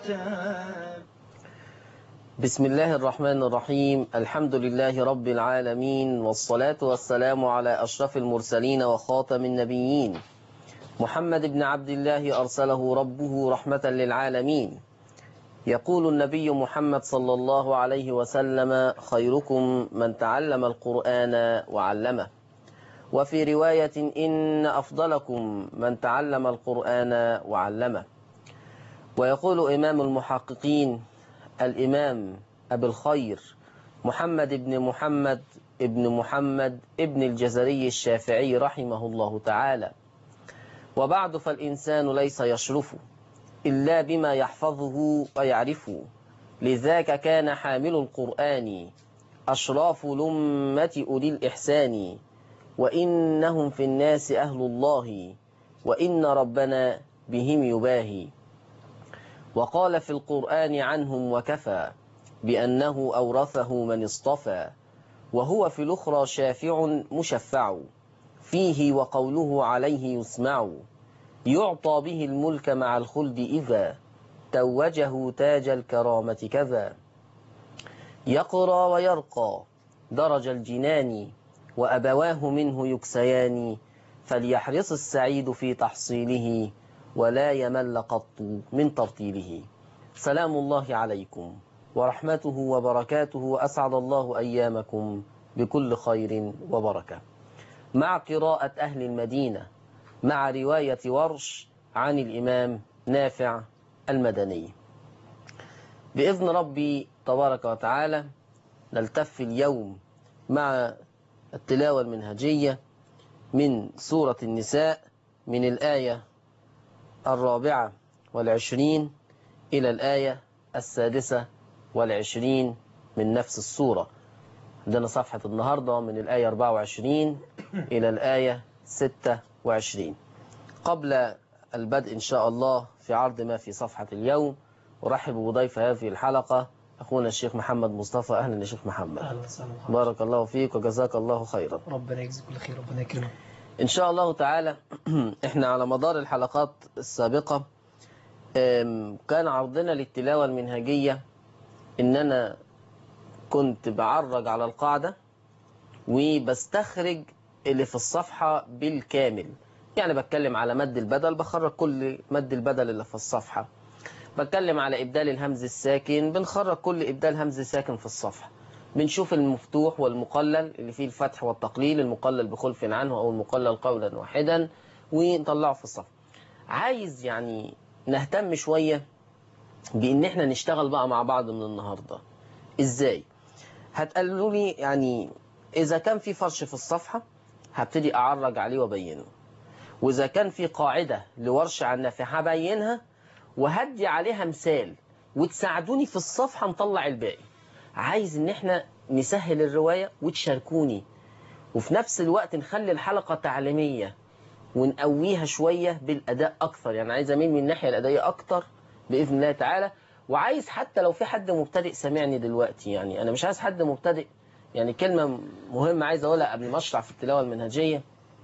الكتاب بسم الله الرحمن الرحيم الحمد لله رب العالمين والصلاة والسلام على أشرف المرسلين وخاتم النبيين محمد بن عبد الله أرسله ربه رحمة للعالمين يقول النبي محمد صلى الله عليه وسلم خيركم من تعلم القرآن وعلمه وفي رواية إن أفضلكم من تعلم القرآن وعلمه ويقول إمام المحققين الإمام أبي الخير محمد بن محمد ابن محمد ابن الجزري الشافعي رحمه الله تعالى وبعد فالإنسان ليس يشرف إلا بما يحفظه ويعرفه لذاك كان حامل القرآن أشراف لمة أولي الإحسان وإنهم في الناس أهل الله وإن ربنا بهم يباهي وقال في القرآن عنهم وكفى بأنه أورثه من اصطفى وهو في الأخرى شافع مشفع فيه وقوله عليه يسمع يعطى به الملك مع الخلد إذا توجه تاج الكرامة كذا يقرى ويرقى درج الجنان وأبواه منه يكسيان فليحرص السعيد في تحصيله ولا يمل قط من ترتيله سلام الله عليكم ورحمته وبركاته وأسعد الله أيامكم بكل خير وبركة مع قراءة أهل المدينة مع رواية ورش عن الإمام نافع المدني بإذن ربي تبارك وتعالى نلتف اليوم مع التلاوة المنهجية من سورة النساء من الآية الرابعة والعشرين إلى الآية السادسة والعشرين من نفس السورة عندنا صفحة النهاردة من الآية 24 إلى الآية 26 قبل البدء إن شاء الله في عرض ما في صفحة اليوم أرحب بضيف هذه الحلقة أخونا الشيخ محمد مصطفى أهلا يا شيخ محمد اهلا وسهلا بحضرتك. بارك الله فيك وجزاك الله خيرا ربنا يجزيك كل خير ربنا يكرمك إن شاء الله تعالى إحنا على مدار الحلقات السابقة أم، كان عرضنا للتلاوة المنهجية إن أنا كنت بعرج على القاعدة وبستخرج اللي في الصفحة بالكامل يعني بتكلم على مد البدل بخرج كل مد البدل اللي في الصفحة بتكلم على إبدال الهمز الساكن بنخرج كل إبدال همز ساكن في الصفحة بنشوف المفتوح والمقلل اللي فيه الفتح والتقليل المقلل بخلف عنه أو المقلل قولا واحدا ونطلعه في الصفحة عايز يعني نهتم شوية بإن احنا نشتغل بقى مع بعض من النهاردة إزاي هتقالوا لي يعني إذا كان في فرش في الصفحة هبتدي أعرج عليه وأبينه وإذا كان في قاعدة لورش عن نافع هبينها وهدي عليها مثال وتساعدوني في الصفحة نطلع الباقي عايز ان احنا نسهل الرواية وتشاركوني وفي نفس الوقت نخلي الحلقة تعليمية ونقويها شوية بالأداء أكثر يعني عايز أميل من الناحية الأدائية أكتر بإذن الله تعالى وعايز حتى لو في حد مبتدئ سامعني دلوقتي يعني أنا مش عايز حد مبتدئ يعني كلمة مهمة عايز أقولها قبل ما أشرح في التلاوة المنهجية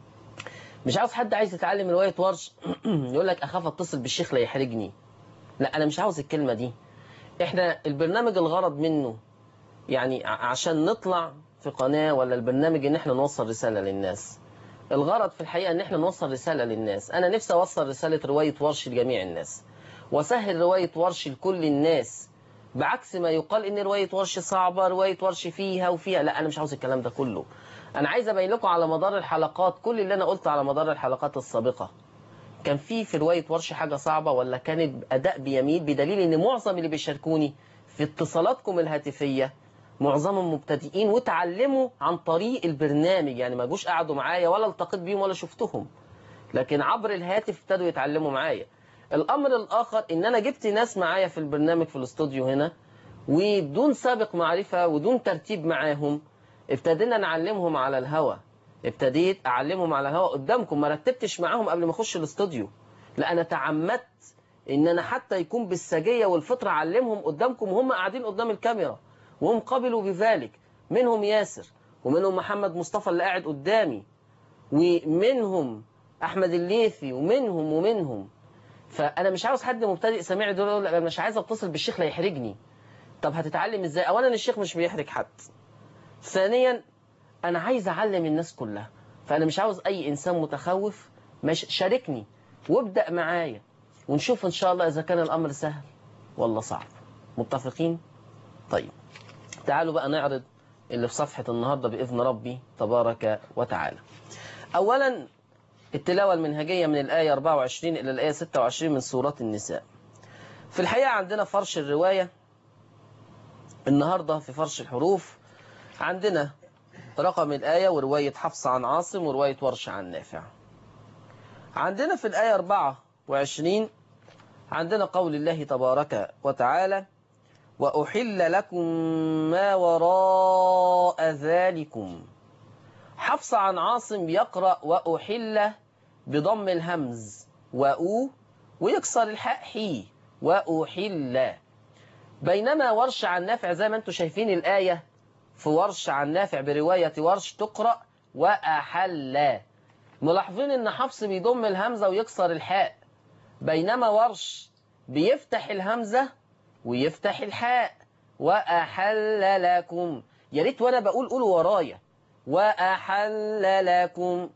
مش عاوز حد عايز يتعلم رواية ورش يقول لك أخاف أتصل بالشيخ لا يحرجني لا أنا مش عاوز الكلمة دي إحنا البرنامج الغرض منه يعني ع- عشان نطلع في قناة ولا البرنامج ان احنا نوصل رسالة للناس الغرض في الحقيقة ان احنا نوصل رسالة للناس انا نفسي اوصل رسالة رواية ورش لجميع الناس وسهل رواية ورش لكل الناس بعكس ما يقال ان رواية ورش صعبة رواية ورش فيها وفيها لا انا مش عاوز الكلام ده كله انا عايز ابين لكم على مدار الحلقات كل اللي انا قلته على مدار الحلقات السابقة كان في في رواية ورش حاجة صعبة ولا كانت أداء بيميل بدليل إن معظم اللي بيشاركوني في اتصالاتكم الهاتفية معظمهم مبتدئين وتعلموا عن طريق البرنامج يعني ما جوش قعدوا معايا ولا التقيت بيهم ولا شفتهم لكن عبر الهاتف ابتدوا يتعلموا معايا الأمر الآخر إن أنا جبت ناس معايا في البرنامج في الاستوديو هنا وبدون سابق معرفة ودون ترتيب معاهم ابتدينا نعلمهم على الهوا ابتديت أعلمهم على الهوا قدامكم ما رتبتش معاهم قبل ما أخش الاستوديو لا أنا تعمدت إن أنا حتى يكون بالسجية والفطرة أعلمهم قدامكم وهم قاعدين قدام الكاميرا وهم قبلوا بذلك منهم ياسر ومنهم محمد مصطفى اللي قاعد قدامي ومنهم أحمد الليثي ومنهم ومنهم فانا مش عاوز حد مبتدئ سامعني دول يقول لك انا مش عايز اتصل بالشيخ لا يحرجني طب هتتعلم ازاي اولا الشيخ مش بيحرج حد ثانيا انا عايز اعلم الناس كلها فانا مش عاوز اي انسان متخوف مش شاركني وابدا معايا ونشوف ان شاء الله اذا كان الامر سهل ولا صعب متفقين طيب تعالوا بقى نعرض اللي في صفحة النهاردة بإذن ربي تبارك وتعالى أولا التلاوة المنهجية من الآية 24 إلى الآية 26 من سورة النساء في الحقيقة عندنا فرش الرواية النهاردة في فرش الحروف عندنا رقم الآية ورواية حفص عن عاصم ورواية ورش عن نافع عندنا في الآية 24 عندنا قول الله تبارك وتعالى وأحل لكم ما وراء ذلكم حفص عن عاصم يقرأ وأحل بضم الهمز وأو ويكسر الحاء حي وأحل بينما ورش عن نافع زي ما انتم شايفين الآية في ورش عن نافع برواية ورش تقرأ وأحل ملاحظين ان حفص بيضم الهمزة ويكسر الحاء بينما ورش بيفتح الهمزة ويفتح الحاء وأحل لكم يا ريت وانا بقول قولوا ورايا وأحل لكم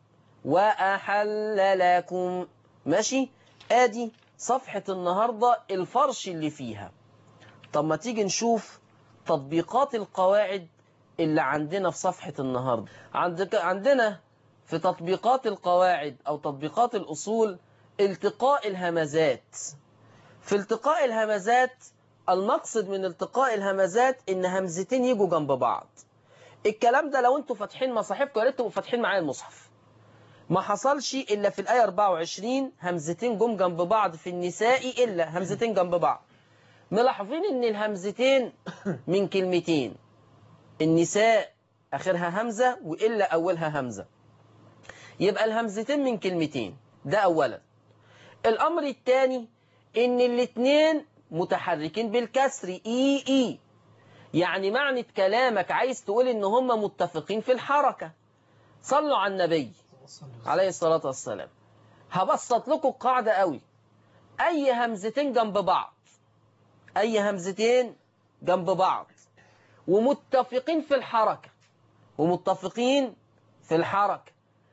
وأحل لكم ماشي ادي صفحة النهاردة الفرش اللي فيها طب ما تيجي نشوف تطبيقات القواعد اللي عندنا في صفحة النهاردة عندك عندنا في تطبيقات القواعد أو تطبيقات الأصول التقاء الهمزات في التقاء الهمزات المقصد من التقاء الهمزات ان همزتين يجوا جنب بعض الكلام ده لو انتوا فاتحين مصاحفكم يا ريت تبقوا فاتحين معايا المصحف ما حصلش الا في الايه 24 همزتين جم جنب بعض في النساء الا همزتين جنب بعض ملاحظين ان الهمزتين من كلمتين النساء اخرها همزه والا اولها همزه يبقى الهمزتين من كلمتين ده اولا الامر الثاني ان الاثنين متحركين بالكسر اي اي يعني معنى كلامك عايز تقول ان هم متفقين في الحركة صلوا على النبي عليه الصلاة والسلام هبسط لكم القاعدة قوي اي همزتين جنب بعض اي همزتين جنب بعض ومتفقين في الحركة ومتفقين في الحركة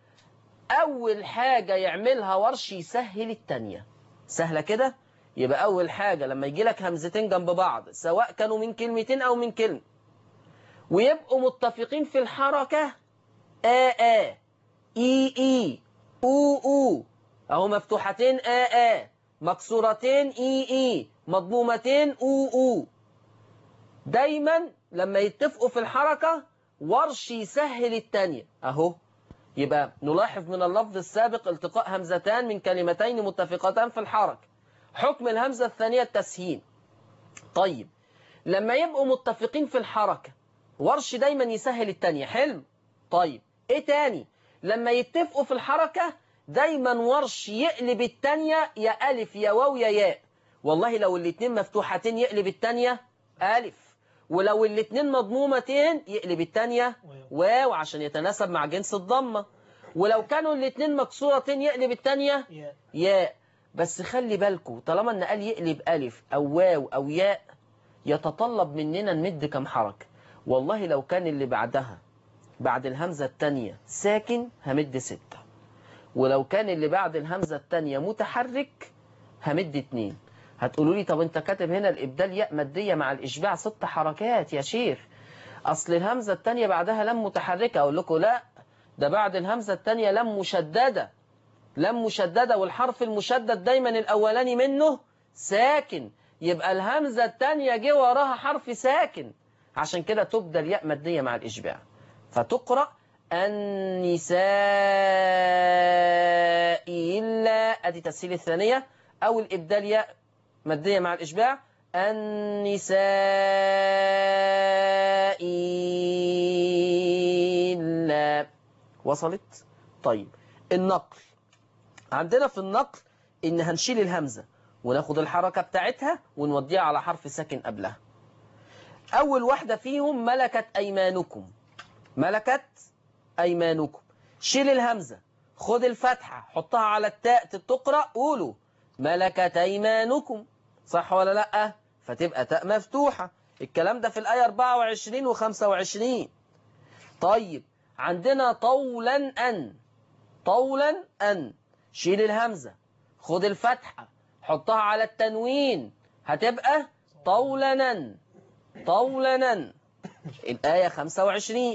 اول حاجة يعملها ورش يسهل التانية سهلة كده يبقى أول حاجة لما يجي لك همزتين جنب بعض سواء كانوا من كلمتين أو من كلمة ويبقوا متفقين في الحركة آ آ إي إي أو أو أهو مفتوحتين آ آ مكسورتين إي إي مضمومتين أو أو دايما لما يتفقوا في الحركة ورش يسهل التانية أهو يبقى نلاحظ من اللفظ السابق التقاء همزتان من كلمتين متفقتان في الحركة حكم الهمزة الثانية التسهيل طيب لما يبقوا متفقين في الحركة ورش دايما يسهل التانية حلم طيب ايه تاني لما يتفقوا في الحركة دايما ورش يقلب التانية يا ألف يا واو يا ياء والله لو الاتنين مفتوحتين يقلب التانية ألف ولو الاتنين مضمومتين يقلب التانية واو عشان يتناسب مع جنس الضمة ولو كانوا الاتنين مكسورتين يقلب التانية ياء بس خلي بالكم طالما ان قال يقلب ألف أو واو أو ياء يتطلب مننا نمد كم حركة والله لو كان اللي بعدها بعد الهمزة التانية ساكن همد ستة ولو كان اللي بعد الهمزة التانية متحرك همد اتنين هتقولوا لي طب انت كاتب هنا الإبدال ياء مادية مع الإشباع ست حركات يا شيخ أصل الهمزة التانية بعدها لم متحركة أقول لكم لا ده بعد الهمزة التانية لم مشددة لم مشددة والحرف المشدد دايما الأولاني منه ساكن يبقى الهمزة التانية جه وراها حرف ساكن عشان كده تبدل ياء مادية مع الإشباع فتقرأ النساء إلا أدي تسهيل الثانية أو الإبدال ياء مادية مع الإشباع النساء إلا وصلت طيب النقل عندنا في النقل إن هنشيل الهمزة وناخد الحركة بتاعتها ونوديها على حرف ساكن قبلها أول واحدة فيهم ملكت أيمانكم ملكت أيمانكم شيل الهمزة خد الفتحة حطها على التاء تقرأ قولوا ملكت أيمانكم صح ولا لأ فتبقى تاء مفتوحة الكلام ده في الآية 24 و 25 طيب عندنا طولا أن طولا أن شيل الهمزة خد الفتحة حطها على التنوين هتبقى طولنا طولنا الآية 25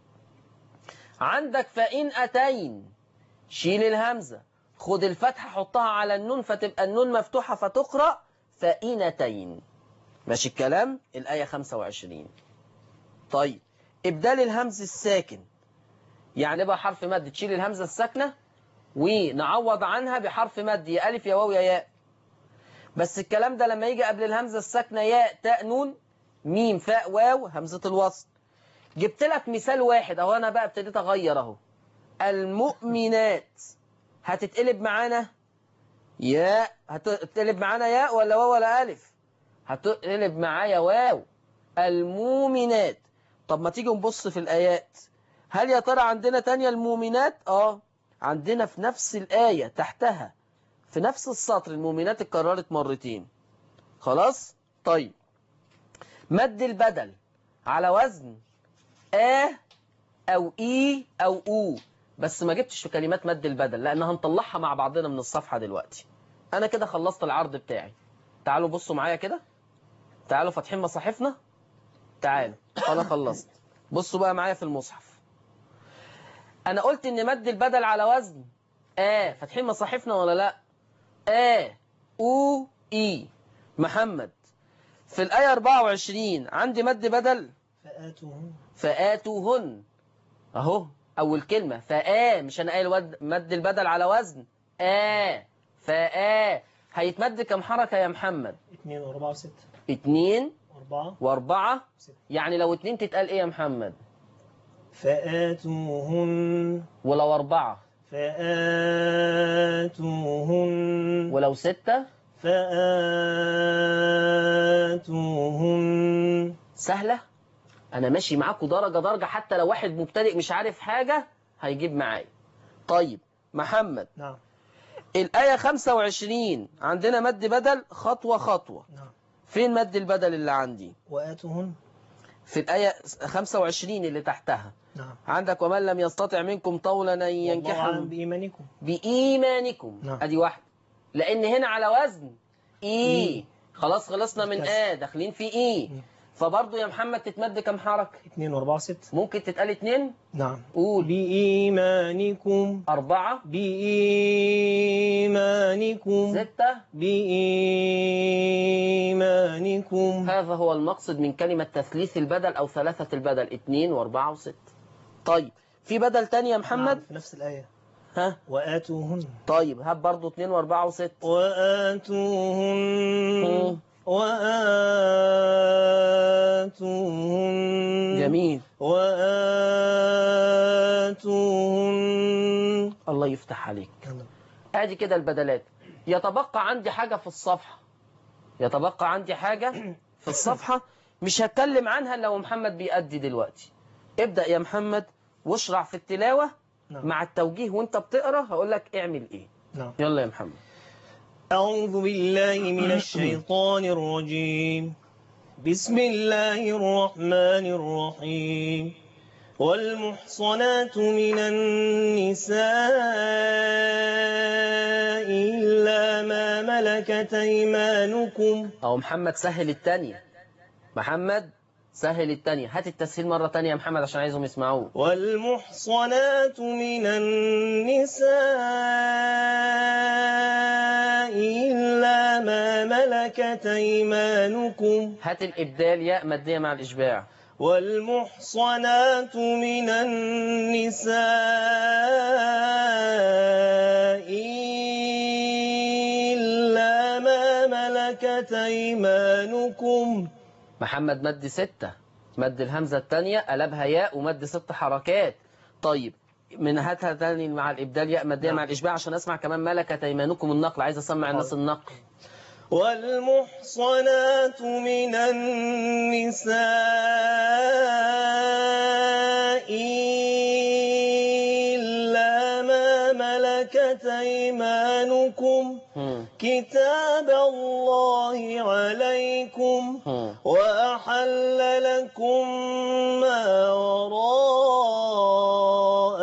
عندك فإن أتين شيل الهمزة خد الفتحة حطها على النون فتبقى النون مفتوحة فتقرأ فإنتين ماشي الكلام الآية 25 طيب إبدال الهمز الساكن يعني بقى حرف مد تشيل الهمزة الساكنة ونعوض عنها بحرف مد يا ألف يا واو يا ياء بس الكلام ده لما يجي قبل الهمزة الساكنة ياء تاء نون ميم فاء واو همزة الوصل جبت لك مثال واحد اهو انا بقى ابتديت اغير اهو المؤمنات هتتقلب معانا ياء هتتقلب معانا ياء ولا واو ولا الف هتقلب معايا واو المؤمنات طب ما تيجي نبص في الايات هل يا ترى عندنا تانية المؤمنات اه عندنا في نفس الآية تحتها في نفس السطر المؤمنات اتكررت مرتين خلاص طيب مد البدل على وزن آ أو إي أو أو بس ما جبتش في كلمات مد البدل لأن هنطلعها مع بعضنا من الصفحة دلوقتي أنا كده خلصت العرض بتاعي تعالوا بصوا معايا كده تعالوا فاتحين مصاحفنا تعالوا أنا خلصت بصوا بقى معايا في المصحف أنا قلت إن مد البدل على وزن آ فاتحين مصاحفنا ولا لأ آ أو إي محمد في الآية 24 عندي مد بدل فآتوهم فآتوهن أهو أول كلمة فآ مش أنا قايل ود- مد البدل على وزن آ فآ هيتمد كم حركة يا محمد اثنين وأربعة وستة اتنين أربعة وأربعة وستة يعني لو اتنين تتقال إيه يا محمد فآتوهن ولو أربعة فآتوهن ولو ستة فآتوهن سهلة أنا ماشي معاكم درجة درجة حتى لو واحد مبتدئ مش عارف حاجة هيجيب معايا طيب محمد نعم الآية 25 عندنا مد بدل خطوة خطوة نعم فين مد البدل اللي عندي وآتوهن في الآية 25 اللي تحتها نعم عندك ومن لم يستطع منكم طولا أن والله ينكح أعلم بإيمانكم بإيمانكم نعم. أدي واحدة لأن هنا على وزن إي إي. خلاص خلصنا من الكسر. آ داخلين في إي مم. فبرضه يا محمد تتمد كم حركة اثنين وأربعة وستة ممكن تتقال اتنين نعم قول بإيمانكم أربعة بإيمانكم ستة بإيمانكم هذا هو المقصد من كلمة تثليث البدل أو ثلاثة البدل اتنين واربعة وستة طيب في بدل تاني يا محمد نعم، في نفس الآية ها وآتوهن طيب هات برضو اتنين واربعة وستة وآتوهن مم. وآتوهن جميل وآتوهن الله يفتح عليك ادي كده البدلات يتبقى عندي حاجة في الصفحة يتبقى عندي حاجة في الصفحة مش هتكلم عنها لو محمد بيأدي دلوقتي ابدأ يا محمد واشرع في التلاوة نعم. مع التوجيه وانت بتقرا هقول لك اعمل ايه نعم يلا يا محمد أعوذ بالله من الشيطان الرجيم بسم الله الرحمن الرحيم والمحصنات من النساء إلا ما ملكت أيمانكم او محمد سهل التانية محمد سهل التانية هات التسهيل مرة تانية يا محمد عشان عايزهم يسمعوه والمحصنات من النساء إلا ما ملكت أيمانكم هات الإبدال ياء مادية مع الإشباع والمحصنات من النساء إلا ما ملكت أيمانكم محمد مد ستة مد الهمزة التانية قلبها ياء ومد ست حركات طيب من هاتها تاني مع الإبدال ياء مادية نعم. مع الإشباع عشان أسمع كمان ملكت أيمانكم النقل عايز أسمع الناس حاضر. النقل والمحصنات من النساء إلا ما ملكت أيمانكم مم. كتاب الله عليكم مم. وأحل لكم ما وراء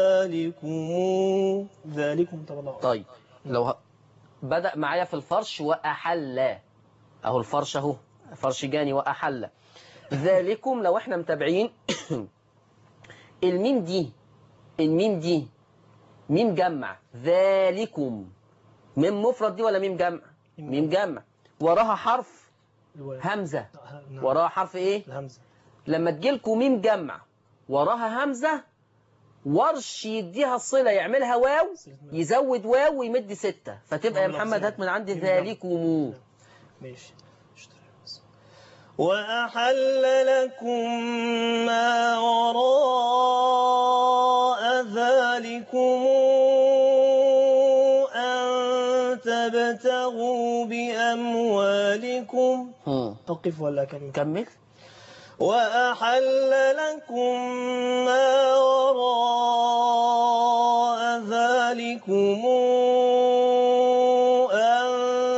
ذلكم ذلكم طبعا الله طيب لو ه... بدأ معايا في الفرش وأحل أهو الفرش أهو فرش جاني وأحل ذلكم لو احنا متابعين الميم دي الميم دي ميم جمع ذلكم ميم مفرد دي ولا ميم جمع ميم جمع وراها حرف الواو. همزة آه، نعم. وراها حرف ايه الهمزة لما تجيلكم ميم جمع وراها همزة ورش يديها صلة يعملها واو يزود واو ويمد ستة فتبقى يا والله محمد صحيح. هات من عندي ميم جمع. ذلكم ماشي وأحل لكم ما وراء ذلكم أن تبتغوا بأموالكم هم. توقف ولا كلمة كمل وأحل لكم ما وراء ذلكم أن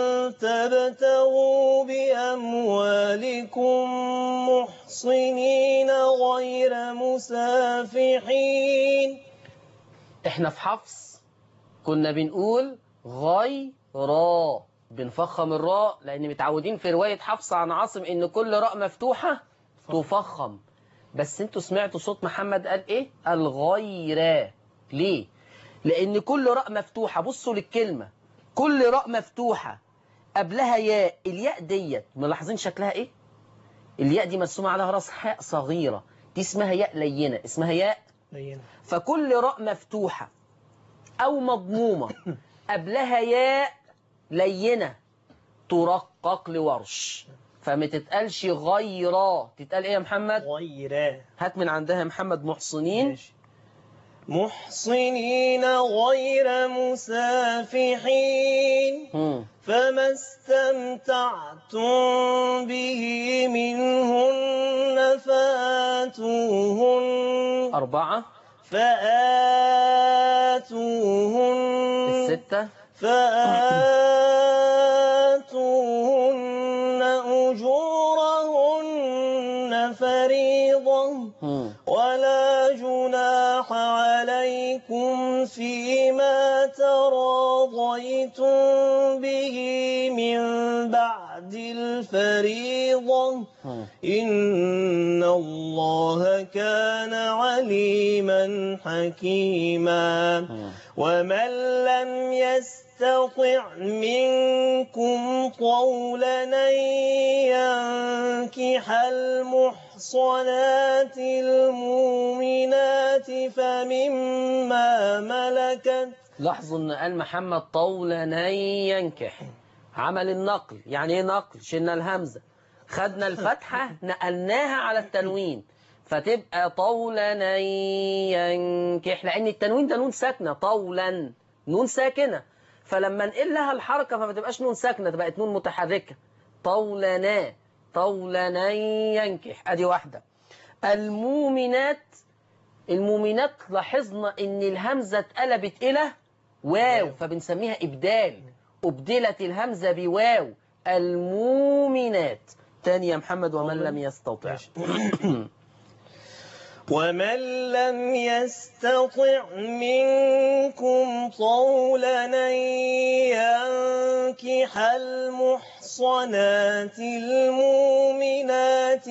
تبتغوا بأموالكم محصنين غير مسافحين احنا في حفص كنا بنقول غيرا بنفخم الراء لان متعودين في رواية حفص عن عاصم ان كل راء مفتوحة تفخم بس انتوا سمعتوا صوت محمد قال ايه الغيرا ليه لان كل راء مفتوحة بصوا للكلمة كل راء مفتوحة قبلها ياء الياء ديت ملاحظين شكلها ايه الياء دي مرسومة عليها راس حاء صغيرة دي اسمها ياء لينة اسمها ياء لينا فكل راء مفتوحة أو مضمومة قبلها ياء لينة ترقق لورش فما تتقالش غيرا تتقال ايه يا محمد غير هات من عندها يا محمد محصنين ماشي. محصنين غير مسافحين هم. فما استمتعتم به منهن فآتوهن أربعة فآتوهن الستة فآتوهن أجورهن فريضة هم. ولا جناح عليكم فيما تراضيتم به من بعد الفريضة هم. إن الله كان عليما حكيما هم. ومن لم يستطع منكم طولا أن ينكح المحصنات المؤمنات فمما ملكت لاحظوا ان قال محمد طولا ينكح عمل النقل يعني ايه نقل شلنا الهمزة خدنا الفتحة نقلناها على التنوين فتبقى طولا ينكح لان التنوين ده نون ساكنة طولا نون ساكنة فلما نقل لها الحركة فما تبقاش نون ساكنة تبقى نون متحركة طولنا طولنا ينكح ادي واحدة المؤمنات المؤمنات لاحظنا ان الهمزة اتقلبت الى واو فبنسميها ابدال ابدلت الهمزة بواو المؤمنات تاني يا محمد ومن لم يستطع ماشي. ومن لم يستطع منكم طولا أن ينكح المحصنات المؤمنات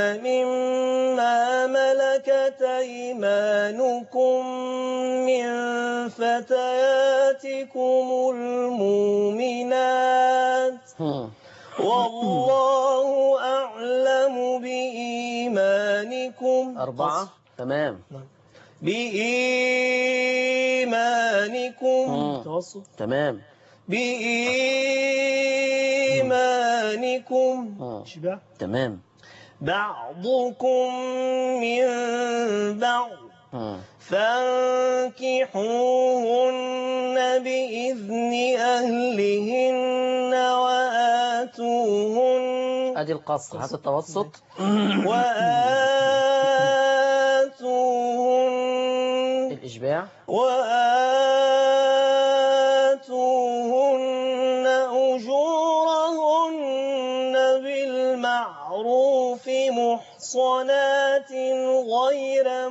فمما ملكت أيمانكم من فتياتكم المؤمنات هم. والله أعلم بإيمانكم أربعة تمام بإيمانكم مم. توسط تمام بإيمانكم مم. شبع تمام بعضكم من بعض هم. فانكحوهن بإذن أهلهن وآتوهن ادي القصر هات التوسط وآتوهن الاشباع وآتوهن بالمعروف محصنات غير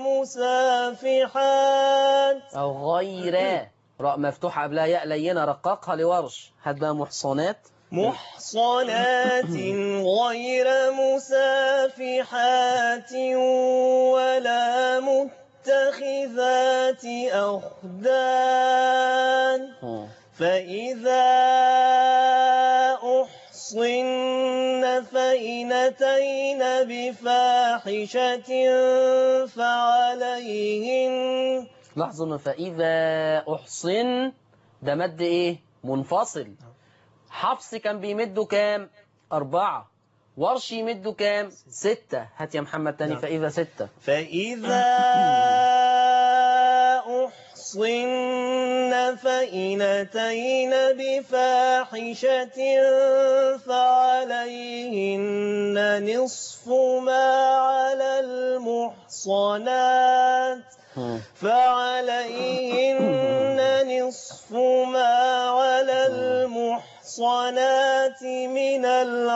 مسافحات أو غير راء مفتوحة قبلها ياء لينة رققها لورش هات بقى محصنات محصنات غير مسافحات ولا متخذات أخدان مم. فإذا أحصن فإن أتين بفاحشة فعليهن لاحظوا إنه فإذا أحصن ده مد إيه منفصل حفص كان بيمده كام أربعة ورش يمده كام ستة هات يا محمد تاني نعم. فإذا ستة فإذا أحصن فإن أتين بفاحشة فعليهن نصف ما على المحصنات مم. فعليهن نصف ما على المحصنات من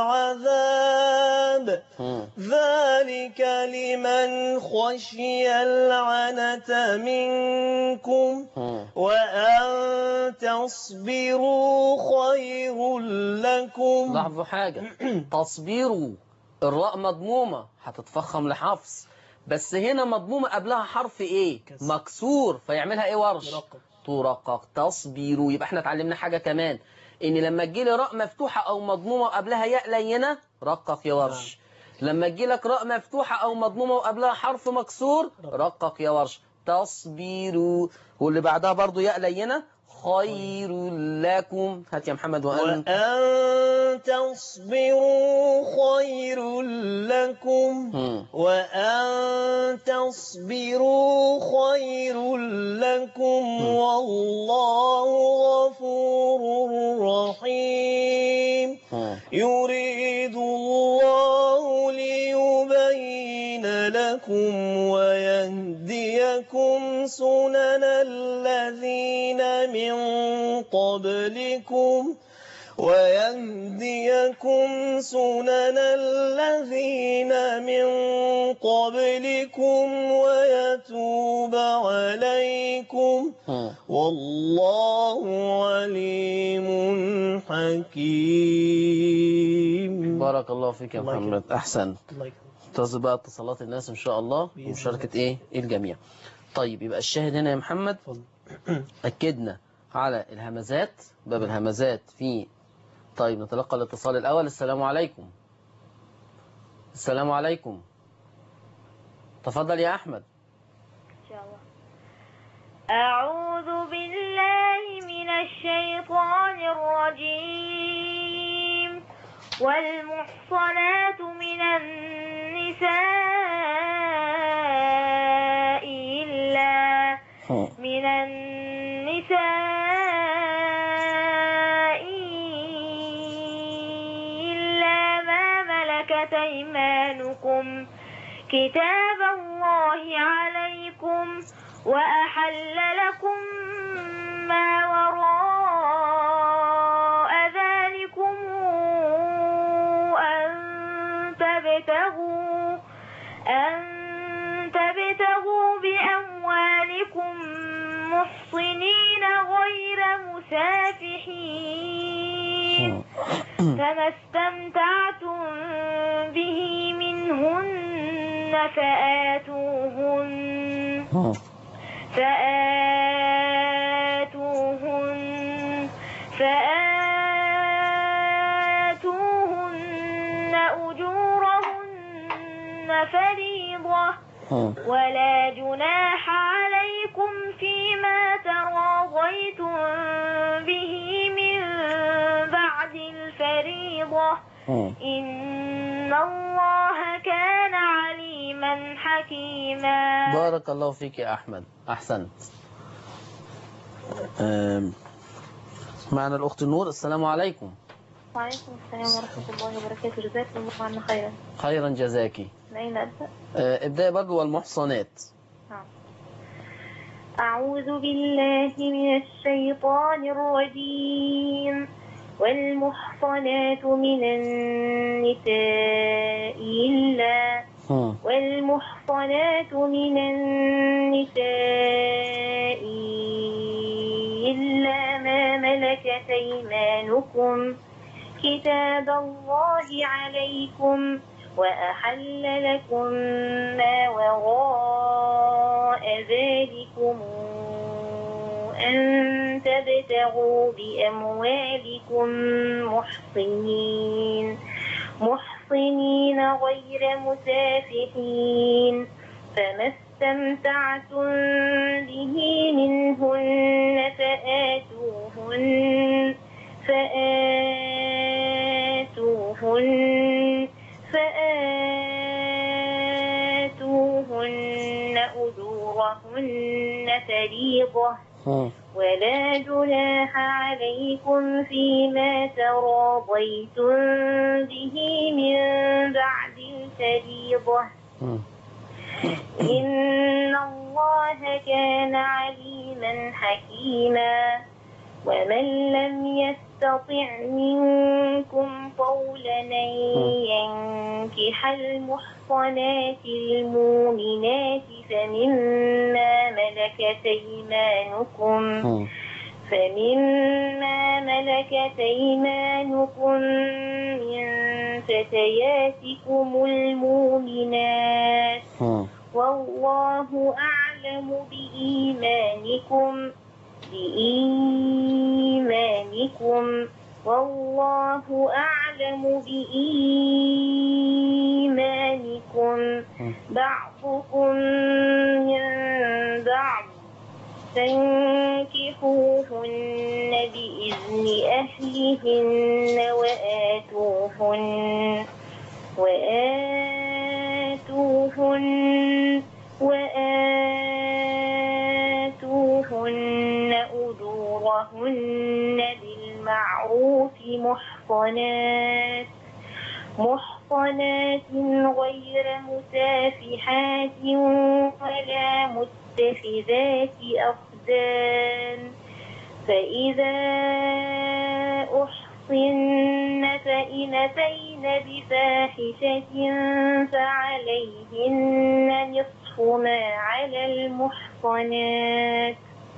العذاب مم. ذلك لمن خشي العنة منكم مم. وأن تصبروا خير لكم لاحظوا حاجة تصبيروا الراء مضمومة هتتفخم لحفص بس هنا مضمومة قبلها حرف ايه كسر. مكسور فيعملها ايه ورش رقم. ترقق تصبيروا يبقى احنا اتعلمنا حاجة كمان ان لما تجيلي راء مفتوحة او مضمومة وقبلها ياء لينة رقق يا ورش لما تجيلك راء مفتوحة او مضمومة وقبلها حرف مكسور رقق يا ورش تصبيروا واللي بعدها برضو ياء لينة خير لكم هات يا محمد وأن وأن تصبروا خير لكم مم. وأن تصبروا خير لكم والله غفور رحيم مم. يريد الله ليبين لكم ويهديكم سنن الذين من قبلكم ويهديكم سنن الذين من قبلكم ويتوب عليكم مم. والله عليم حكيم بارك الله فيك يا الله يكرمك. محمد أحسنت الله يكرمك. انتظر بقى اتصالات الناس إن شاء الله بإذن ومشاركة الله. إيه الجميع طيب يبقى الشاهد هنا يا محمد اتفضل. أكدنا على الهمزات باب الهمزات في طيب نتلقى الاتصال الأول السلام عليكم السلام عليكم تفضل يا أحمد إن شاء الله أعوذ بالله من الشيطان الرجيم والمحصنات من النساء إلا من النساء إلا ما ملكت أيمانكم كتاب الله عليكم وأحل لكم ما وراء ذلكم أن تبتغوا أن تبتغوا بأموالكم محصنين غير مسافحين فما استمتعتم به منهن فآتوهن فآتوهن فآتوهن أجورهن فريضة ولا جناح عليكم فيما تراضيتم به من بعد الفريضة إن الله كان عليما حكيما بارك الله فيك يا أحمد أحسنت أم، معنا الأخت النور السلام عليكم وعليكم السلام ورحمة الله وبركاته جزاكم الله عنا خيرا خيرا جزاكي من أين أبدأ؟ أه، ابدأي برضو والمحصنات نعم. أعوذ بالله من الشيطان الرجيم والمحصنات من النساء إلا مم. والمحصنات من النساء إلا ما ملكت أيمانكم كتاب الله عليكم وأحل لكم ما وراء ذلكم أن تبتغوا بأموالكم محصنين محصنين غير مسافحين فما استمتعتم به منهن فآتوهن فآتوهن فآتوهن أجورهن فريضة مم. ولا جناح عليكم فيما تراضيتم به من بعد الفريضة مم. إن الله كان عليما حكيما ومن لم يستطع منكم قولا أن ينكح المحصنات المؤمنات فمما ملكت أيمانكم مم. فمما ملكت أيمانكم من فتياتكم المؤمنات مم. والله أعلم بإيمانكم بإيمانكم والله أعلم بإيمانكم بعضكم من بعض فانكحوهن بإذن أهلهن وآتوهن وآتوهن وآتوهن أجورهن بالمعروف محصنات محصنات غير مسافحات ولا متخذات أخدان فإذا أحصن فإن أتين بفاحشة فعليهن نصف ما على المحصنات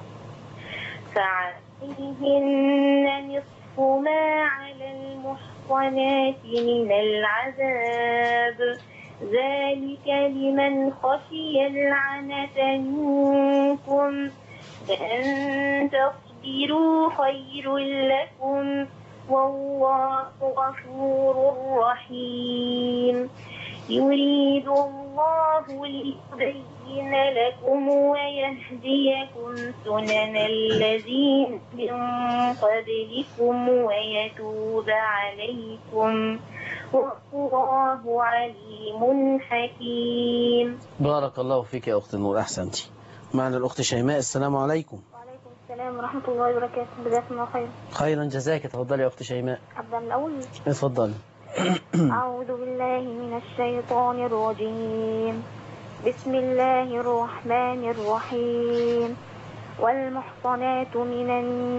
فعليهن نصف ما على المحصنات من العذاب ذلك لمن خشي العنة منكم فأن تصبروا خير لكم والله غفور رحيم يريد الله ليبين لكم ويهديكم سنن الذين من قبلكم ويتوب عليكم والله عليم حكيم بارك الله فيك يا أخت النور أحسنتي معنا الأخت شيماء السلام عليكم وعليكم السلام ورحمة الله وبركاته جزاكم الله خير خيرا جزاك تفضلي يا أخت شيماء أبدأ من الأول اتفضلي أعوذ بالله من الشيطان الرجيم بسم الله الرحمن الرحيم والمحصنات من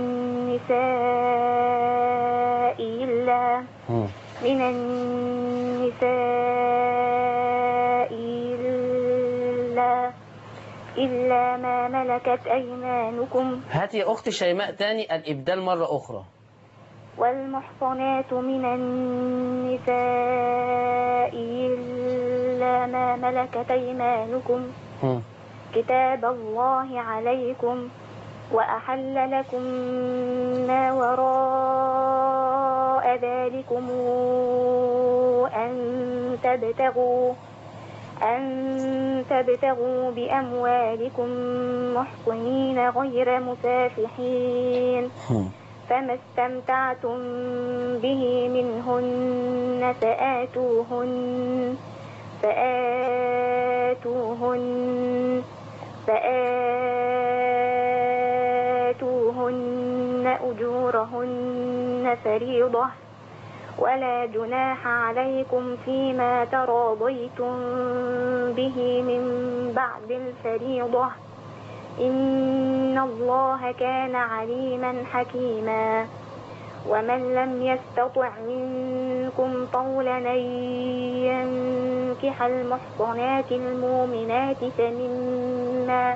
النساء إلا مم. من النساء إلا إلا ما ملكت أيمانكم هاتي يا أخت شيماء تاني الإبدال مرة أخرى والمحصنات من النساء إلا ما ملكت أيمانكم مم. كتاب الله عليكم وأحل لكم ما وراء ذلكم أن تبتغوا أن تبتغوا بأموالكم محصنين غير مسافحين مم. فما استمتعتم به منهن فآتوهن فآتوهن فآتوهن أجورهن فريضة ولا جناح عليكم فيما تراضيتم به من بعد الفريضة إن الله كان عليما حكيما ومن لم يستطع منكم طولا أن تنكح المحصنات المؤمنات فمما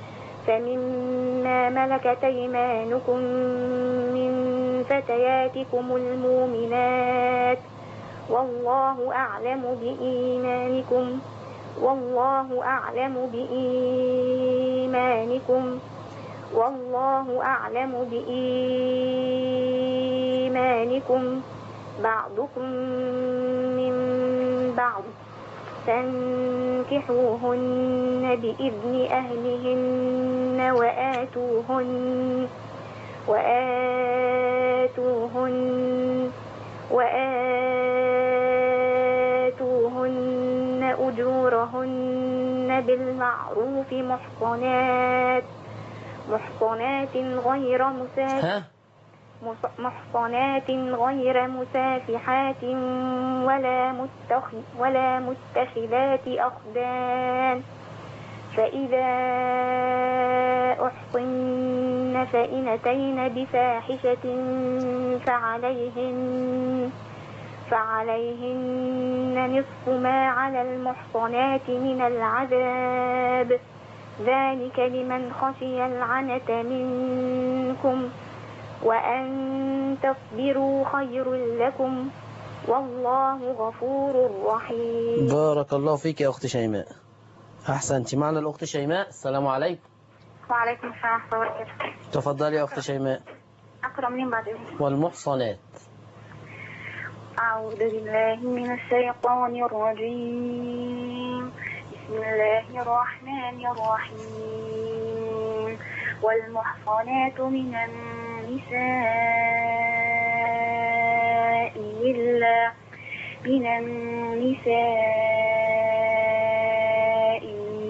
فمما ملكت أيمانكم من فتياتكم المؤمنات والله أعلم بإيمانكم والله أعلم بإيمانكم والله أعلم بإيمانكم بعضكم من بعض فانكحوهن بإذن أهلهن وآتوهن وآتوهن وآتوهن أجورهن بالمعروف محصنات محصنات غير مسافحات ها محصنات غير مسافحات ولا متخ ولا متخذات أخدان فإذا أحصن فإن أتين بفاحشة فعليهن فعليهن نصف ما على المحصنات من العذاب ذلك لمن خشي العنة منكم وأن تصبروا خير لكم والله غفور رحيم بارك الله فيك يا أخت شيماء أحسنت معنا الأخت شيماء السلام عليكم وعليكم السلام ورحمة الله وبركاته تفضلي يا أخت شيماء أقرأ منين بعد إذنك والمحصنات أعوذ بالله من الشيطان الرجيم بسم الله الرحمن الرحيم والمحصنات من النساء إلا من النساء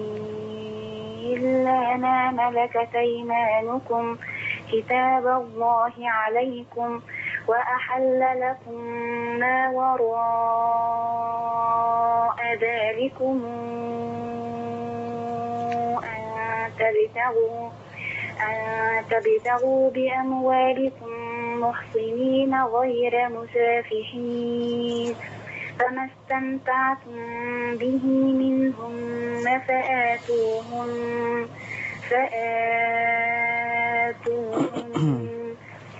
إلا ما ملكت أيمانكم كتاب الله عليكم وأحل لكم ما وراء ذلكم أن تبتغوا أن تبتغوا بأموالكم محصنين غير مسافحين فما استمتعتم به منهن فآتوهن فآتوهن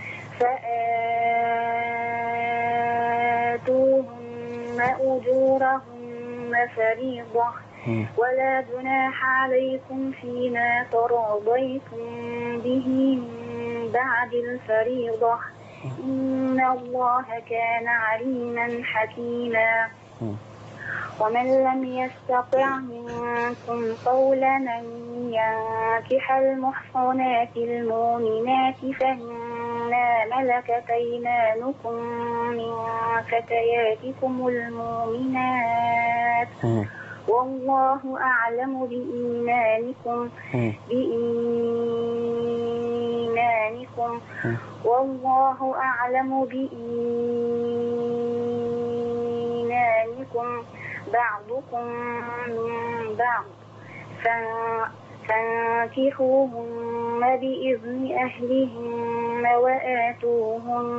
فآتوهن أجورهن فريضة ولا جناح عليكم فيما تراضيتم به من بعد الفريضة إن الله كان عليما حكيما ومن لم يستطع منكم قولا أن ينكح المحصنات المؤمنات فإنا ملكت أيمانكم من فتياتكم المؤمنات والله أعلم بإيمانكم بإيمانكم والله أعلم بإيمانكم بعضكم من بعض فان- فانكحوهن بإذن أهلهن وآتوهن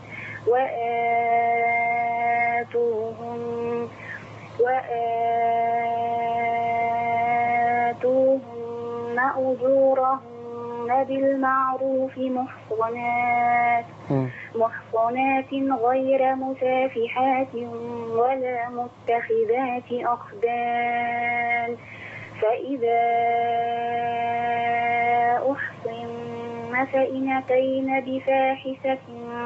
وآتوهن وآتوهن أجورهن بالمعروف محصنات محصنات غير مسافحات ولا متخذات أخدان فإذا أحصن فإن أتين بفاحشة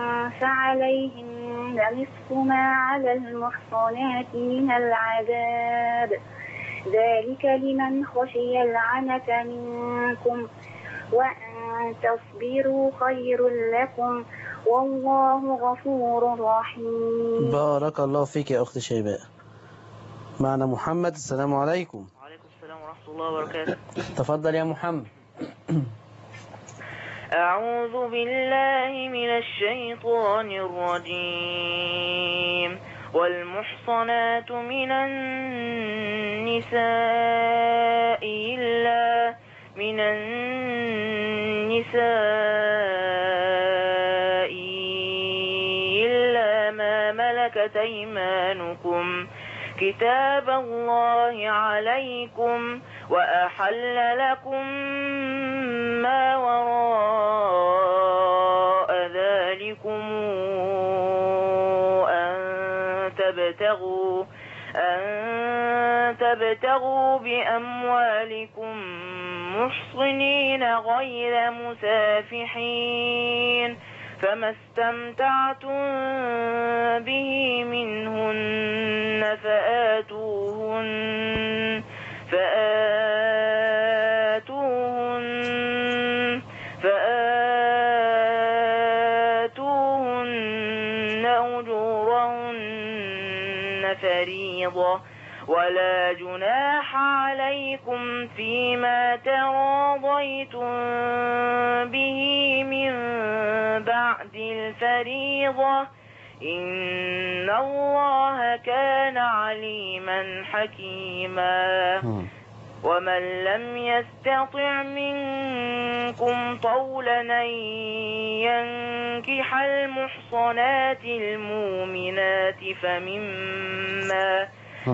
فعليهن نصف ما على المحصنات من العذاب ذلك لمن خشي العنة منكم وأن تصبروا خير لكم والله غفور رحيم بارك الله فيك يا أخت شيماء معنا محمد السلام عليكم وعليكم السلام ورحمة الله وبركاته تفضل يا محمد أعوذ بالله من الشيطان الرجيم والمحصنات من النساء إلا من النساء إلا ما ملكت أيمانكم كتاب الله عليكم وأحل لكم ما وراء ذلكم أن تبتغوا أن تبتغوا بأموالكم محصنين غير مسافحين فما استمتعتم به منهن فآتوهن فآتوهن فآتوهن أجورهن فريضة ولا جناح عليكم فيما تراضيتم به من بعد الفريضة إن الله كان عليما حكيما ومن لم يستطع منكم طولا أن ينكح المحصنات المؤمنات فمما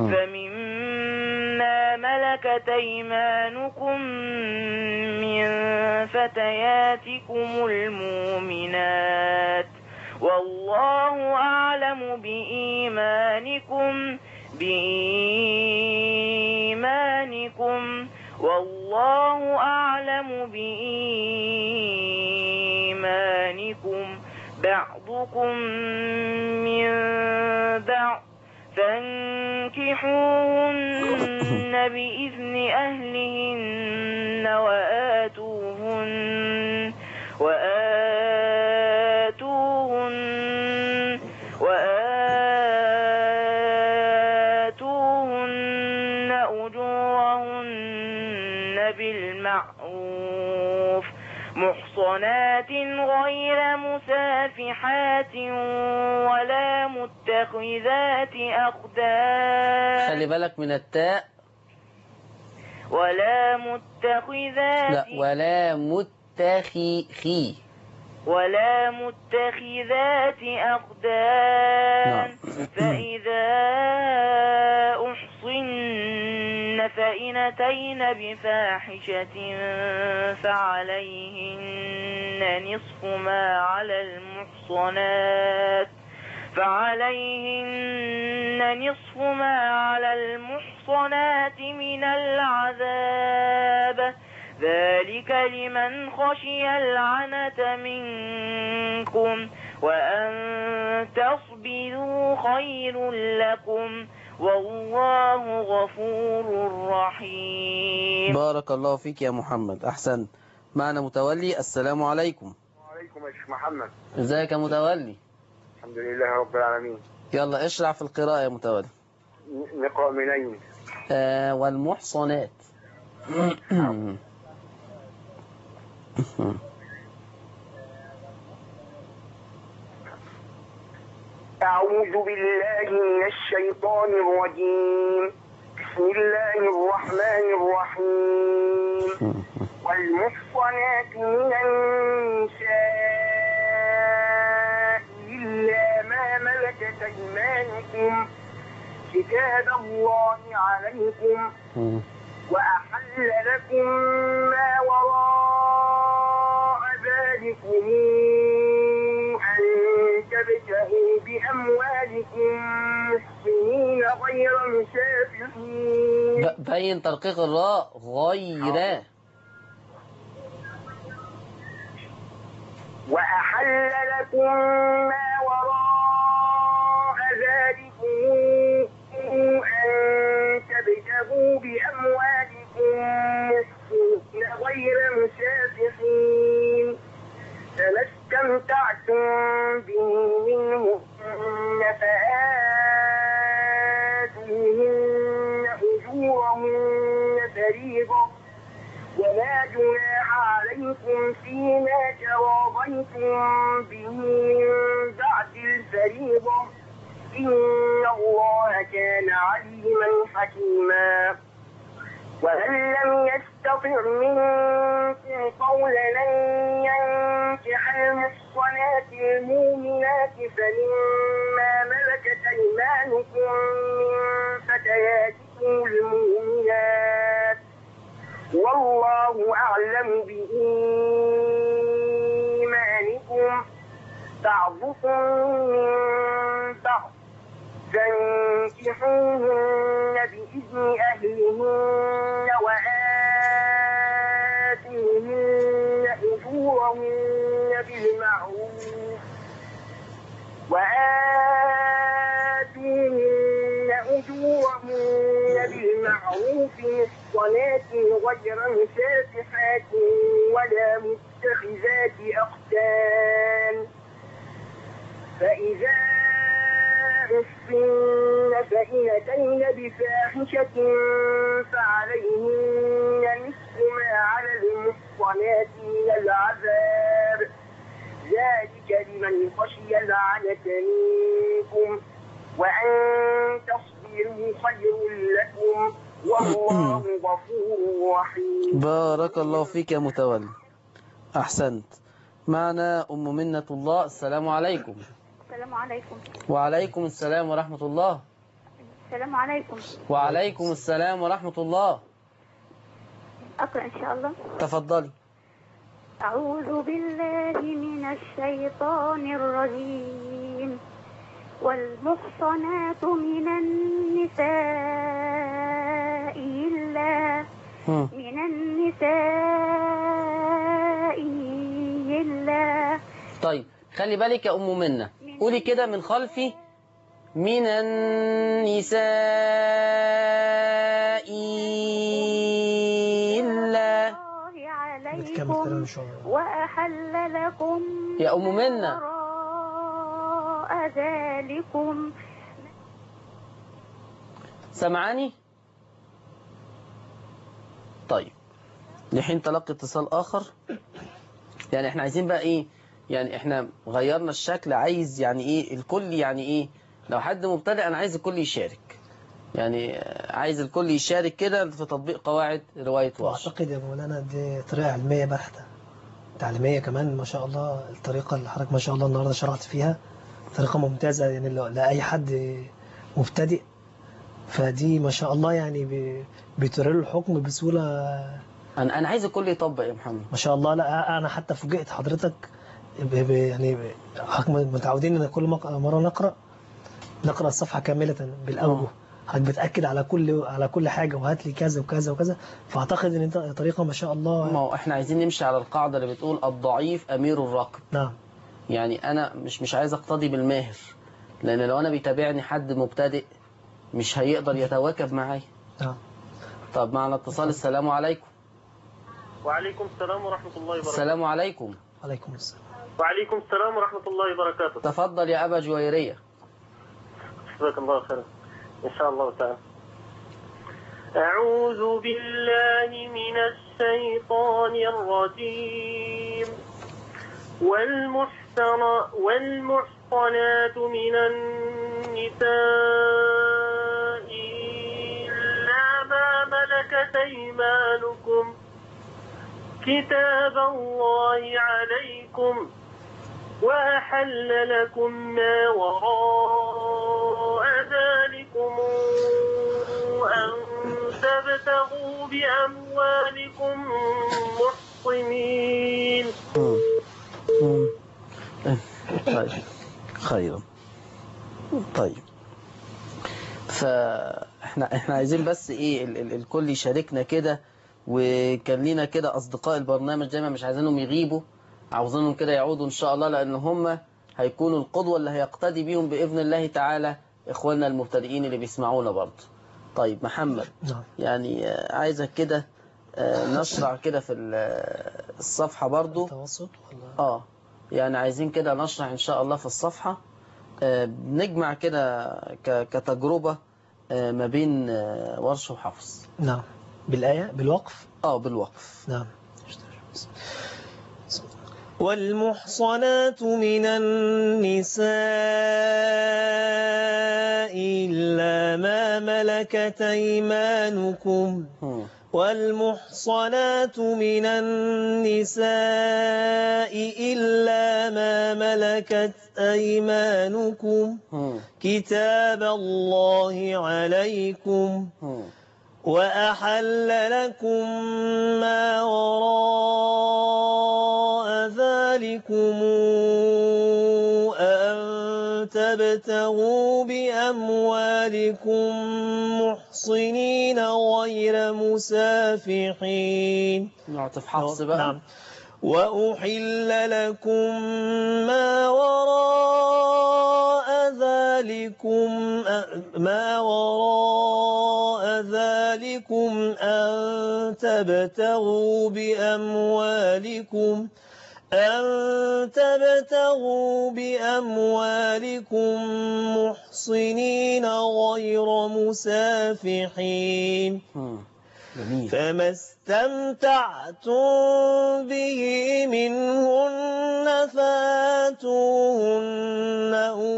فمما ملكت أيمانكم من فتياتكم المؤمنات والله أعلم بإيمانكم بإيمانكم والله أعلم بإيمانكم بعضكم من بعض فانكحوهن بإذن أهلهن وآتوهن وآتوهن وآتوهن أجورهن بالمعروف محصنات غير مسافحات ولا متخذات أخدان خلي بالك من التاء ولا متخذات لا ولا متخي خي ولا متخذات أخدان نعم. فإذا أحصن فإن أتين بفاحشة فعليهن نصف ما على المحصنات فعليهن نصف ما على المحصنات من العذاب ذلك لمن خشي العنة منكم وأن تصبروا خير لكم والله غفور رحيم بارك الله فيك يا محمد أحسن معنا متولي السلام عليكم وعليكم يا شيخ محمد ازيك يا متولي الحمد لله رب العالمين يلا اشرع في القراءة يا متولي ن- نقرأ منين آه والمحصنات أعوذ بالله من الشيطان الرجيم بسم الله الرحمن الرحيم والمحصنات من النساء إلا ما ملكت أيمانكم كتاب الله عليكم وأحل لكم ما وراء ذلكم أن تبتغوا بأموالكم محسنين غير مسافحين ب- بين ترقيق الراء غير وأحل لكم ما وراء ذلكم أن تبتغوا بأموالكم محسنين غير مسافحين فما استمتعتم به منهن فآتوهن أجورهن فريضة ولا جناح عليكم فيما تراضيتم به من بعد الفريضة إن الله كان عليما حكيما ومن لم يستطع منكم قولا أن ينكح المحصنات المؤمنات فمما ملكت أيمانكم من فتياتكم المؤمنات والله أعلم بإيمانكم بعضكم من بعض فانكحوهن بإذن أهلهن وآتوهن أجورهن بالمعروف وآتوهن أجورهن بالمعروف محصنات غير مسافحات ولا متخذات أختان فإذا أحصن فإن أتين بفاحشة فعليهن نصف ما على المحصنات من العذاب ذلك لمن خشي العنة منكم وأن تصبروا خير لكم والله غفور رحيم بارك الله فيك يا متولي أحسنت معنا أم منة الله السلام عليكم السلام عليكم وعليكم السلام ورحمة الله السلام عليكم وعليكم السلام ورحمة الله أقرأ إن شاء الله تفضلي أعوذ بالله من الشيطان الرجيم والمحصنات من النساء إلا هم. من النساء إلا طيب خلي بالك يا أم منة قولي كده من خلفي من النساء إلا الله بتكمل كلام عليكم إن شاء الله وأحل لكم يا أم منة وراء ذلكم سمعاني طيب لحين تلقي اتصال آخر يعني احنا عايزين بقى ايه يعني احنا غيرنا الشكل عايز يعني ايه الكل يعني ايه لو حد مبتدئ انا عايز الكل يشارك يعني آه، عايز الكل يشارك كده في تطبيق قواعد رواية ورش واعتقد يا مولانا دي طريقه علميه بحته تعليميه كمان ما شاء الله الطريقه اللي حضرتك ما شاء الله النهارده شرحت فيها طريقه ممتازه يعني لو- لاي حد مبتدئ فدي ما شاء الله يعني ب- بترى له الحكم بسهوله انا انا عايز الكل يطبق يا محمد ما شاء الله لا انا حتى فوجئت حضرتك ب- ب- يعني ب- حضرتك متعودين ان كل مق- مره نقرا نقرا الصفحه كامله بالاوجه حضرتك بتاكد على كل على كل حاجه وهات لي كذا وكذا وكذا فاعتقد ان انت طريقه ما شاء ما الله هو احنا عايزين نمشي على القاعدة اللي بتقول الضعيف امير الركب نعم يعني انا مش مش عايز اقتدي بالماهر لان لو انا بيتابعني حد مبتدئ مش هيقدر يتواكب معايا نعم طب معنا اتصال السلام عليكم وعليكم السلام ورحمة الله وبركاته السلام عليكم عليكم السلام وعليكم السلام ورحمة الله وبركاته تفضل يا ابا جويرية جزاك الله خيرا إن شاء الله تعالى أعوذ بالله من الشيطان الرجيم والمحسن والمحصنات من النساء إلا ما ملكت أيمانكم كتاب الله عليكم وأحل لكم ما وراء ذلكم أن تبتغوا بأموالكم محصنين طيب خيرا طيب فاحنا احنا عايزين بس ايه ال ال الكل يشاركنا كده وكان لينا كده اصدقاء البرنامج دايما مش عايزينهم يغيبوا عاوزينهم كده يعودوا ان شاء الله لان هم هيكونوا القدوة اللي هيقتدي بيهم باذن الله تعالى اخواننا المبتدئين اللي بيسمعونا برضه طيب محمد نعم يعني آه، عايزك كده آه، نشرع كده في ال- آه، الصفحة برضه التوسط ولا اه يعني عايزين كده نشرح ان شاء الله في الصفحة آه، بنجمع كده ك- كتجربة آه، ما بين آه، ورش وحفص نعم بالآية بالوقف اه بالوقف نعم والمحصنات من النساء إلا ما ملكت أيمانكم مم. والمحصنات من النساء إلا ما ملكت أيمانكم مم. كتاب الله عليكم مم. وأحل لكم ما وراء ذلكم أن تبتغوا بأموالكم محصنين غير مسافحين نعطف حفص بقى نعم وأحل لكم ما وراء ذلكم ما وراء ذلكم أن تبتغوا بأموالكم أن تبتغوا بأموالكم محصنين غير مسافحين مم. جميل فما استمتعتم به منهن فاتوهن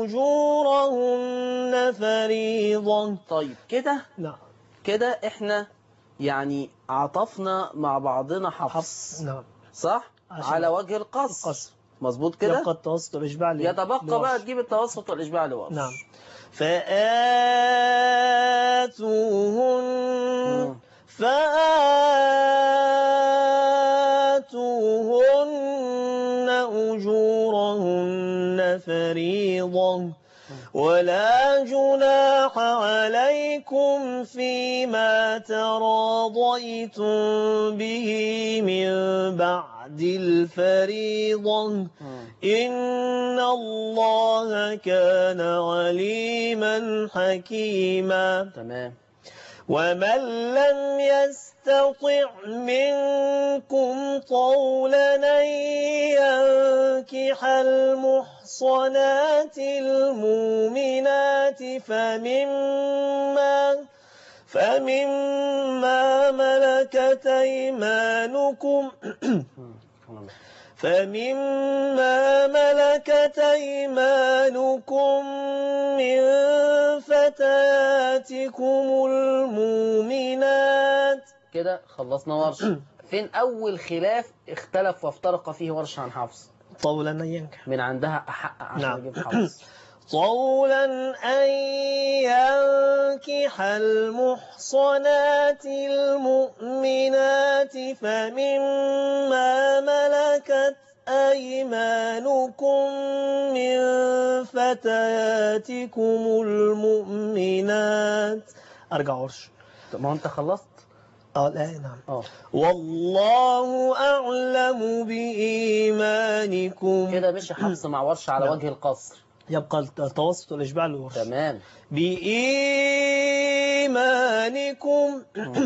أجورهن فريضة طيب كده نعم كده احنا يعني عطفنا مع بعضنا حفص نعم صح عشان على وجه القصر القصر مظبوط يبقى كده التوسط والإشباع ل- يتبقى لورش. بقى تجيب التوسط والإشباع لورش نعم فآتوهن مم. فآتوهن أجورهن فريضة ولا جناح عليكم فيما تراضيتم به من بعد الفريضة مم. إن الله كان عليما حكيما تمام ومن لم يستطع منكم طولا أن ينكح المحصنات المؤمنات فمما فمما ملكت أيمانكم مم. تمام. فمما ملكت أيمانكم من فتياتكم المؤمنات كده خلصنا ورش فين أول خلاف اختلف وافترق فيه ورش عن حفص طولا أن ينكح من عندها أحق عشان نعم. نجيب حفص طولا أن ينكح المحصنات المؤمنات فمما ملكت أيمانكم من فتياتكم المؤمنات أرجع عرش طب ما هو أنت خلصت اه لا نعم اه والله أعلم بإيمانكم كده مشي حفص مع ورش على نعم. وجه القصر يبقى التوسط والإشباع للورش تمام بإيمانكم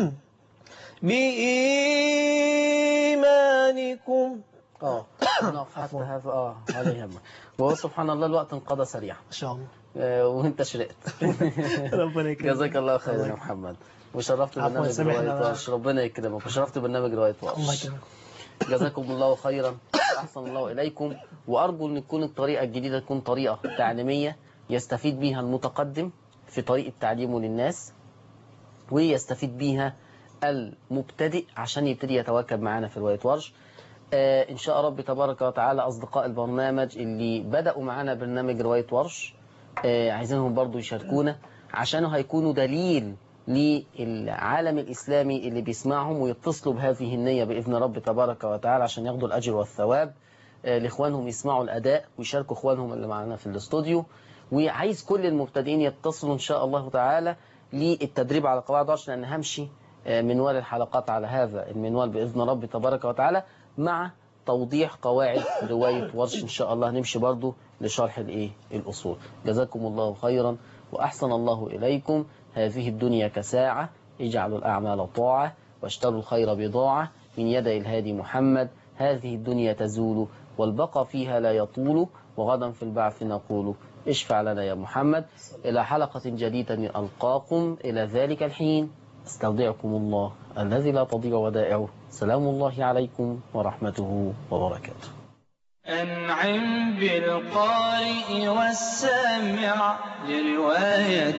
بإيمانكم اه نقف حتى هذا اه ولا يهمك وهو سبحان الله الوقت انقضى سريعا إن شاء الله آه، وانت شرقت ربنا يكرمك جزاك الله خير يا محمد وشرفت عفواً، برنامج سامحنا رواية بقى. ورش ربنا يكرمك وشرفت برنامج رواية الله ورش يكرمك جزاكم الله خيرا أحسن الله إليكم وأرجو أن تكون الطريقة الجديدة تكون طريقة تعليمية يستفيد بها المتقدم في طريقة تعليمه للناس ويستفيد بيها المبتدئ عشان يبتدي يتواكب معانا في رواية ورش آه إن شاء رب تبارك وتعالى أصدقاء البرنامج اللي بدأوا معانا برنامج رواية ورش آه عايزينهم برضو يشاركونا عشان هيكونوا دليل للعالم الإسلامي اللي بيسمعهم ويتصلوا بهذه النية بإذن رب تبارك وتعالى عشان ياخدوا الأجر والثواب آه، لإخوانهم يسمعوا الأداء ويشاركوا إخوانهم اللي معانا في الاستوديو وعايز كل المبتدئين يتصلوا إن شاء الله تعالى للتدريب على قواعد عشر لأن همشي آه، منوال الحلقات على هذا المنوال بإذن رب تبارك وتعالى مع توضيح قواعد رواية ورش إن شاء الله نمشي برضو لشرح الإيه الأصول جزاكم الله خيرا وأحسن الله إليكم هذه الدنيا كساعة اجعلوا الأعمال طاعة واشتروا الخير بضاعة من يدي الهادي محمد هذه الدنيا تزول والبقى فيها لا يطول وغدا في البعث نقول اشفع لنا يا محمد إلى حلقة جديدة ألقاكم إلى ذلك الحين استودعكم الله الذي لا تضيع ودائعه سلام الله عليكم ورحمته وبركاته أنعم بالقارئ والسامع لرواية